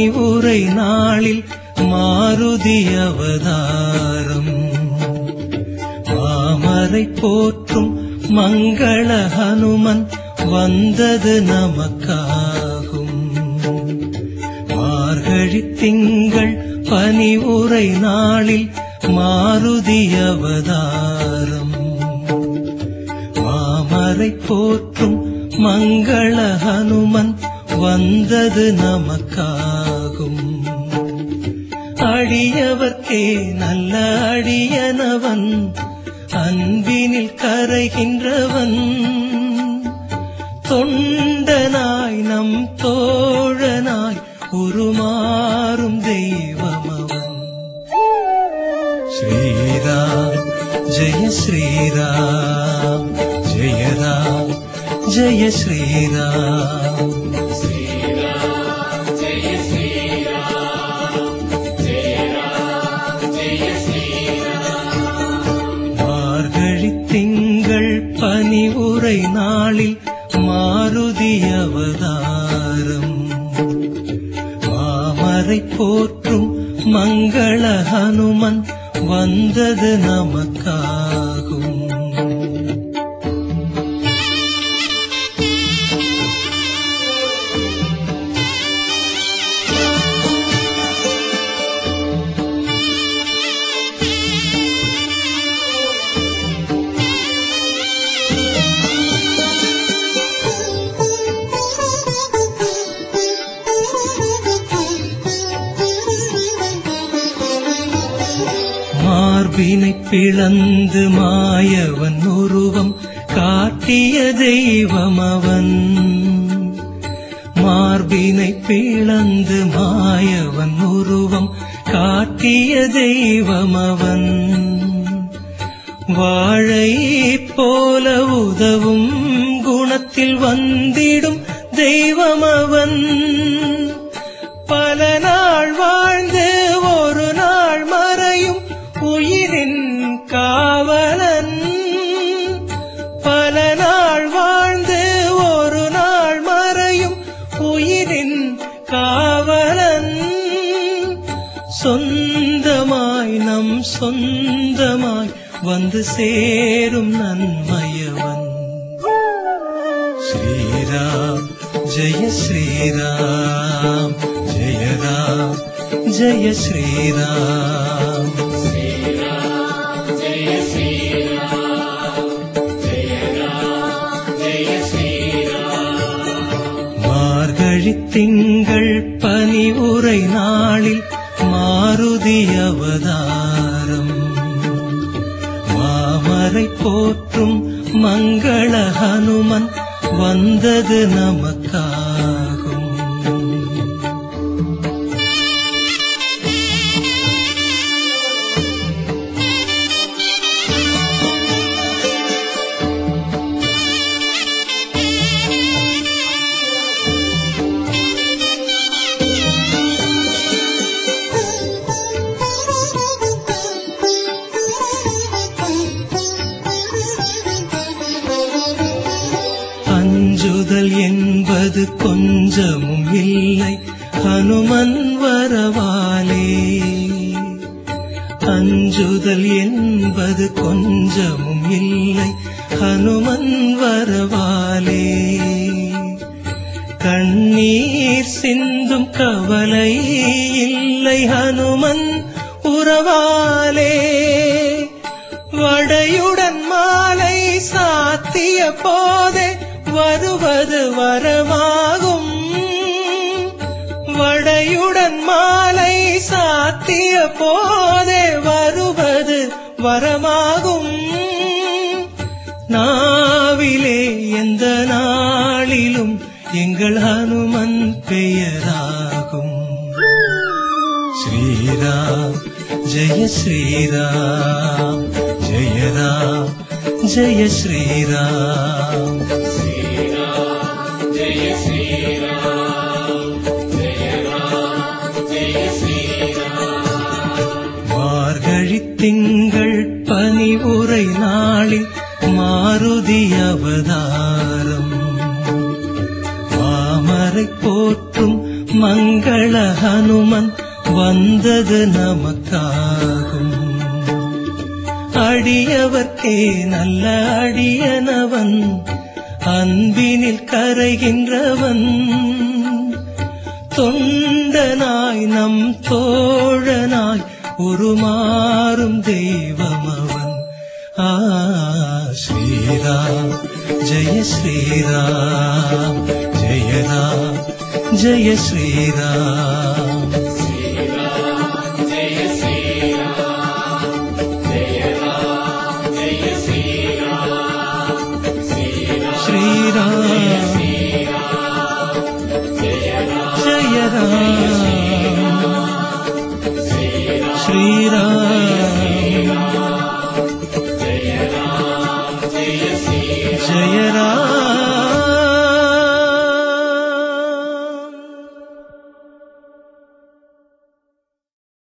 பனிவுரை நாளில் மாருதி அவதாரம் மாமரை போற்றும் மங்கள ஹனுமன் வந்தது நமக்காகும் மார்கழி திங்கள் பனிவுரை நாளில் மாருதி அவதாரம் மாமரை போற்றும் மங்கள ஹனுமன் வந்தது நமக்காகும் அடியவர்க்கே நல்ல அடியனவன் அன்பினில் கரைகின்றவன் தொண்டனாய் நம் தோழனாய் உருமாறும் தெய்வமவன் ஸ்ரீராம் ஜெய ஸ்ரீராம் ஜெய ராம் ஜெய ஸ்ரீராம் மார்கழி திங்கள் பனிவுரை நாளில் மாருதி அவதாரம் மாமரை போற்றும் மங்கள ஹனுமன் வந்தது நமக்காகும் மார்பினை பிளந்து மாயவன் உருவம் காட்டிய தெய்வம் அவன் மார்பினை பிளந்து மாயவன் உருவம் காட்டிய தெய்வம் அவன் வாழை போல உதவும் குணத்தில் வந்திடும் தெய்வம் அவன் பல நாள் வாழ்ந்து ஒரு நாள் மறையும் உயிரின் காவலன் பல நாள் வாழ்ந்து ஒரு நாள் மறையும் உயிரின் காவலன் சொந்தமாய் நம் சொந்தமாய் வந்து சேரும் நன்மையவன் ஸ்ரீராம் ஜெய ஸ்ரீராம் ஜெய ராம் ஜெய ஸ்ரீராம் மார்கழி திங்கள் பனிவுரை நாளில் மாருதி அவதாரம் மாமரை போற்றும் மங்கள ஹனுமன் வந்தது நமக்காகும் அஞ்சுதல் என்பது கொஞ்சமும் இல்லை ஹனுமன் வரவாலே அஞ்சுதல் என்பது கொஞ்சமும் இல்லை ஹனுமன் வரவாலே கண்ணீர் சிந்தும் கவலை இல்லை ஹனுமன் உறவாலே வடையுடன் மாலை சாத்திய போதே வருவது வரமாகும் வடையுடன் மாலை சாத்திய போதே வருவது வரமாகும் நாவிலே எந்த நாளிலும் எங்கள் ஹனுமன் பெயராகும் ஸ்ரீராம் ஜெய ஸ்ரீராம் ஜெய ராம் ஜெய ஸ்ரீராம் மார்கழி திங்கள் பனிவுரை நாளில் மாருதி அவதாரம் மாமரை போற்றும் மங்கள ஹனுமன் வந்தது நமக்காகும் அடியவர்க்கே நல்ல அடியனவன் அன்பினில் கரைகின்றவன் தொண்டனாய் நம் தோழனாய் உருமாறும் தெய்வம் அவன் ஆ ஸ்ரீராம் ஜெய ஸ்ரீராம் ஜெய ராம் ஜெய ஸ்ரீராம்